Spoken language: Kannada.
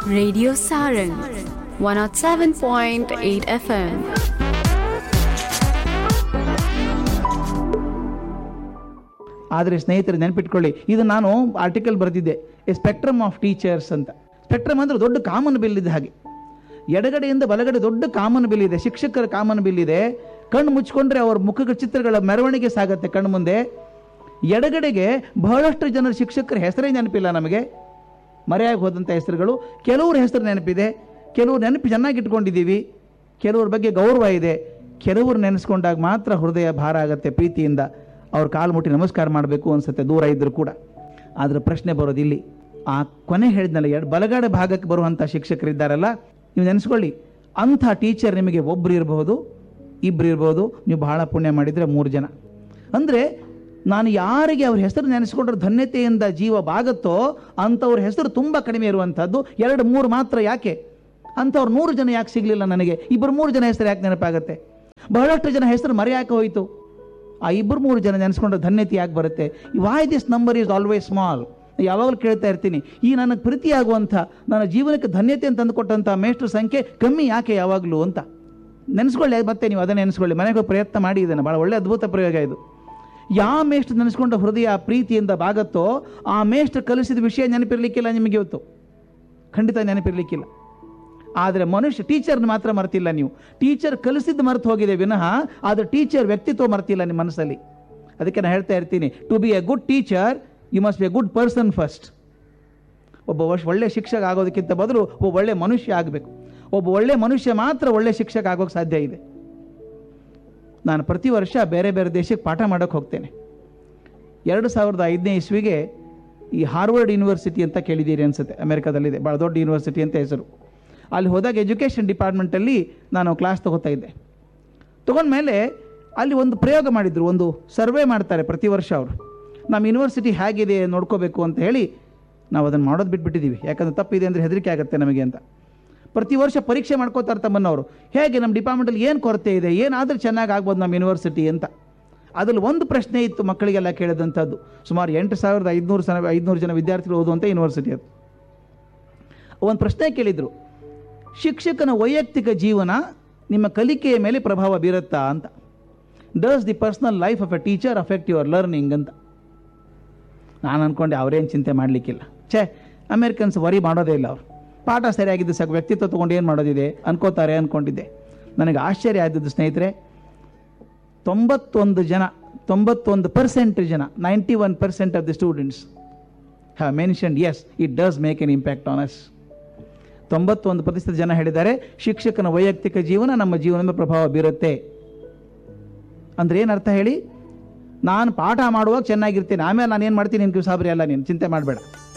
Radio Sarang 107.8 FM. ಆದರೆ ಸ್ನೇಹಿತರೆ ನೆನಪಿಟ್ಕೊಳ್ಳಿ ಇದು ನಾನು ಆರ್ಟಿಕಲ್ ಬರೆದಿದ್ದೆ ಎ ಸ್ಪೆಕ್ಟ್ರಮ್ ಆಫ್ ಟೀಚರ್ಸ್ ಅಂತ ಸ್ಪೆಕ್ಟ್ರಮ್ ಅಂದರೆ ದೊಡ್ಡ ಕಾಮನ್ ಬಿಲ್ ಇದೆ ಹಾಗೆ ಎಡಗಡೆಯಿಂದ ಬಲಗಡೆ ದೊಡ್ಡ ಕಾಮನ್ ಬಿಲ್ ಇದೆ ಶಿಕ್ಷಕರ ಕಾಮನ್ ಬಿಲ್ ಇದೆ ಕಣ್ಣು ಮುಚ್ಕೊಂಡ್ರೆ ಅವ್ರ ಮುಖದ ಚಿತ್ರಗಳ ಮೆರವಣಿಗೆ ಸಾಗತ್ತೆ ಕಣ್ಣು ಮುಂದೆ ಎಡಗಡೆಗೆ ಬಹಳಷ್ಟು ಜನರ ಶಿಕ್ಷಕರ ಹೆಸರೇ ನೆನಪಿಲ್ಲ ನಮಗೆ ಮರೆಯಾಗಿ ಹೋದಂಥ ಹೆಸರುಗಳು ಕೆಲವ್ರ ಹೆಸರು ನೆನಪಿದೆ ಕೆಲವ್ರು ನೆನಪು ಚೆನ್ನಾಗಿ ಇಟ್ಕೊಂಡಿದ್ದೀವಿ ಕೆಲವ್ರ ಬಗ್ಗೆ ಗೌರವ ಇದೆ ಕೆಲವರು ನೆನೆಸ್ಕೊಂಡಾಗ ಮಾತ್ರ ಹೃದಯ ಭಾರ ಆಗುತ್ತೆ ಪ್ರೀತಿಯಿಂದ ಅವ್ರ ಕಾಲು ಮುಟ್ಟಿ ನಮಸ್ಕಾರ ಮಾಡಬೇಕು ಅನ್ಸುತ್ತೆ ದೂರ ಇದ್ದರೂ ಕೂಡ ಆದರೆ ಪ್ರಶ್ನೆ ಬರೋದು ಇಲ್ಲಿ ಆ ಕೊನೆ ಹೇಳಿದ್ನಲ್ಲ ಎರಡು ಬಲಗಡೆ ಭಾಗಕ್ಕೆ ಬರುವಂಥ ಶಿಕ್ಷಕರಿದ್ದಾರಲ್ಲ ನೀವು ನೆನೆಸ್ಕೊಳ್ಳಿ ಅಂಥ ಟೀಚರ್ ನಿಮಗೆ ಒಬ್ರು ಇರಬಹುದು ಇಬ್ರು ಇರ್ಬೋದು ನೀವು ಬಹಳ ಪುಣ್ಯ ಮಾಡಿದರೆ ಮೂರು ಜನ ಅಂದರೆ ನಾನು ಯಾರಿಗೆ ಅವ್ರ ಹೆಸರು ನೆನೆಸ್ಕೊಂಡ್ರೆ ಧನ್ಯತೆಯಿಂದ ಜೀವ ಬಾಗುತ್ತೋ ಅಂಥವ್ರ ಹೆಸರು ತುಂಬ ಕಡಿಮೆ ಇರುವಂಥದ್ದು ಎರಡು ಮೂರು ಮಾತ್ರ ಯಾಕೆ ಅಂಥವ್ರು ನೂರು ಜನ ಯಾಕೆ ಸಿಗಲಿಲ್ಲ ನನಗೆ ಇಬ್ಬರು ಮೂರು ಜನ ಹೆಸರು ಯಾಕೆ ನೆನಪಾಗುತ್ತೆ ಬಹಳಷ್ಟು ಜನ ಹೆಸರು ಮರೆ ಯಾಕೆ ಹೋಯಿತು ಆ ಇಬ್ಬರು ಮೂರು ಜನ ನೆನೆಸ್ಕೊಂಡ್ರೆ ಧನ್ಯತೆ ಯಾಕೆ ಬರುತ್ತೆ why this number is always small ಯಾವಾಗಲೂ ಕೇಳ್ತಾ ಇರ್ತೀನಿ ಈ ನನಗೆ ಪ್ರೀತಿಯಾಗುವಂಥ ನನ್ನ ಜೀವನಕ್ಕೆ ಧನ್ಯತೆ ಅಂತ ತಂದುಕೊಟ್ಟಂಥ ಮೇಷ್ಟ್ರ ಸಂಖ್ಯೆ ಕಮ್ಮಿ ಯಾಕೆ ಯಾವಾಗಲೂ ಅಂತ ನೆನೆಸ್ಕೊಳ್ಳಿ ಮತ್ತೆ ನೀವು ಅದನ್ನು ನೆನೆಸ್ಕೊಳ್ಳಿ ಮನೆಗೆ ಹೋಗಿ ಪ್ರಯತ್ನ ಮಾಡಿ ಇದನ್ನು ಭಾಳ ಒಳ್ಳೆ ಅದ್ಭುತ ಪ್ರಯೋಗ ಇದು ಯಾವ ಮೇಷ್ಟ್ರು ನೆನೆಸ್ಕೊಂಡ ಹೃದಯ ಪ್ರೀತಿಯಿಂದ ಬಾಗತ್ತೋ ಆ ಮೇಷ್ಟ್ರು ಕಲಿಸಿದ ವಿಷಯ ನೆನಪಿರ್ಲಿಕ್ಕಿಲ್ಲ ನಿಮಗೆ ಇವತ್ತು ಖಂಡಿತ ನೆನಪಿರ್ಲಿಕ್ಕಿಲ್ಲ ಆದರೆ ಮನುಷ್ಯ ಟೀಚರ್ನ ಮಾತ್ರ ಮರ್ತಿಲ್ಲ ನೀವು ಟೀಚರ್ ಕಲಿಸಿದ್ದು ಮರೆತು ಹೋಗಿದೆ ವಿನಃ ಆದರೆ ಟೀಚರ್ ವ್ಯಕ್ತಿತ್ವ ಮರ್ತಿಲ್ಲ ನಿಮ್ಮ ಮನಸ್ಸಲ್ಲಿ ಅದಕ್ಕೆ ನಾನು ಹೇಳ್ತಾ ಇರ್ತೀನಿ to be a good teacher you must be a good person first ಒಬ್ಬ ವರ್ಷ ಒಳ್ಳೆ ಶಿಕ್ಷಕ ಆಗೋದಕ್ಕಿಂತ ಬದಲು ಒಬ್ಬ ಒಳ್ಳೆ ಮನುಷ್ಯ ಆಗಬೇಕು ಒಬ್ಬ ಒಳ್ಳೆ ಮನುಷ್ಯ ಮಾತ್ರ ಒಳ್ಳೆ ಶಿಕ್ಷಕ ಆಗೋಕ್ಕೆ ಸಾಧ್ಯ ಇದೆ ನಾನು ಪ್ರತಿ ವರ್ಷ ಬೇರೆ ಬೇರೆ ದೇಶಕ್ಕೆ ಪಾಠ ಮಾಡೋಕ್ಕೆ ಹೋಗ್ತೇನೆ ಎರಡು ಸಾವಿರದ ಐದನೇ ಇಸ್ವಿಗೆ ಈ ಹಾರ್ವರ್ಡ್ ಯೂನಿವರ್ಸಿಟಿ ಅಂತ ಕೇಳಿದ್ದೀರಿ ಅನ್ಸುತ್ತೆ ಅಮೆರಿಕಾದಲ್ಲಿದೆ ಭಾಳ ದೊಡ್ಡ ಯೂನಿವರ್ಸಿಟಿ ಅಂತ ಹೆಸರು ಅಲ್ಲಿ ಹೋದಾಗ ಎಜುಕೇಷನ್ ಡಿಪಾರ್ಟ್ಮೆಂಟಲ್ಲಿ ನಾನು ಕ್ಲಾಸ್ ತೊಗೋತಾ ಇದ್ದೆ ತೊಗೊಂಡ್ಮೇಲೆ ಅಲ್ಲಿ ಒಂದು ಪ್ರಯೋಗ ಮಾಡಿದರು ಒಂದು ಸರ್ವೆ ಮಾಡ್ತಾರೆ ಪ್ರತಿ ವರ್ಷ ಅವರು ನಮ್ಮ ಯೂನಿವರ್ಸಿಟಿ ಹೇಗಿದೆ ನೋಡ್ಕೋಬೇಕು ಅಂತ ಹೇಳಿ ನಾವು ಅದನ್ನು ಮಾಡೋದು ಬಿಟ್ಬಿಟ್ಟಿದ್ದೀವಿ ಯಾಕಂದ್ರೆ ತಪ್ಪಿದೆ ಅಂದರೆ ಹೆದರಿಕೆ ಆಗುತ್ತೆ ನಮಗೆ ಅಂತ ಪ್ರತಿ ವರ್ಷ ಪರೀಕ್ಷೆ ಮಾಡ್ಕೋತಾರೆ ತಮ್ಮನ್ನವರು ಹೇಗೆ ನಮ್ಮ ಡಿಪಾರ್ಟ್ಮೆಂಟಲ್ಲಿ ಏನು ಕೊರತೆ ಇದೆ ಏನಾದರೂ ಚೆನ್ನಾಗಿ ಆಗ್ಬೋದು ನಮ್ಮ ಯೂನಿವರ್ಸಿಟಿ ಅಂತ ಅದರಲ್ಲಿ ಒಂದು ಪ್ರಶ್ನೆ ಇತ್ತು ಮಕ್ಕಳಿಗೆಲ್ಲ ಕೇಳಿದಂಥದ್ದು ಸುಮಾರು ಎಂಟು ಸಾವಿರದ ಐದುನೂರು ಸನ ಐದುನೂರು ಜನ ವಿದ್ಯಾರ್ಥಿಗಳು ಓದುವಂಥ ಯೂನಿವರ್ಸಿಟಿ ಅದು ಒಂದು ಪ್ರಶ್ನೆ ಕೇಳಿದರು ಶಿಕ್ಷಕನ ವೈಯಕ್ತಿಕ ಜೀವನ ನಿಮ್ಮ ಕಲಿಕೆಯ ಮೇಲೆ ಪ್ರಭಾವ ಬೀರುತ್ತಾ ಅಂತ does the personal life of a teacher affect your learning ಅಂತ ನಾನು ಅಂದ್ಕೊಂಡೆ ಅವರೇನು ಚಿಂತೆ ಮಾಡಲಿಕ್ಕಿಲ್ಲ ಛೇ ಅಮೇರಿಕನ್ಸ್ ವರಿ ಮಾಡೋದೇ ಇಲ್ಲ ಅವರು ಪಾಠ ಸರಿಯಾಗಿದ್ದು ಸಾಕು ವ್ಯಕ್ತಿತ್ವ ತೊಗೊಂಡು ಏನು ಮಾಡೋದಿದೆ ಅನ್ಕೋತಾರೆ ಅಂದ್ಕೊಂಡಿದ್ದೆ ನನಗೆ ಆಶ್ಚರ್ಯ ಆದದ್ದು ಸ್ನೇಹಿತರೆ ತೊಂಬತ್ತೊಂದು ಜನ ತೊಂಬತ್ತೊಂದು ಪರ್ಸೆಂಟ್ ಜನ ninety one percent of the students have mentioned it does make an impact on us ತೊಂಬತ್ತೊಂದು ಪ್ರತಿಶತ ಜನ ಹೇಳಿದ್ದಾರೆ ಶಿಕ್ಷಕನ ವೈಯಕ್ತಿಕ ಜೀವನ ನಮ್ಮ ಜೀವನದ ಮೇಲೆ ಪ್ರಭಾವ ಬೀರುತ್ತೆ ಅಂದ್ರೆ ಏನು ಅರ್ಥ ಹೇಳಿ ನಾನು ಪಾಠ ಮಾಡುವಾಗ ಚೆನ್ನಾಗಿರ್ತೇನೆ ಆಮೇಲೆ ನಾನು ಏನು ಮಾಡ್ತೀನಿ ನಿನ್ಗೆ ಸಾಬ್ರಿ ಅಲ್ಲ ನೀನು ಚಿಂತೆ ಮಾಡಬೇಡ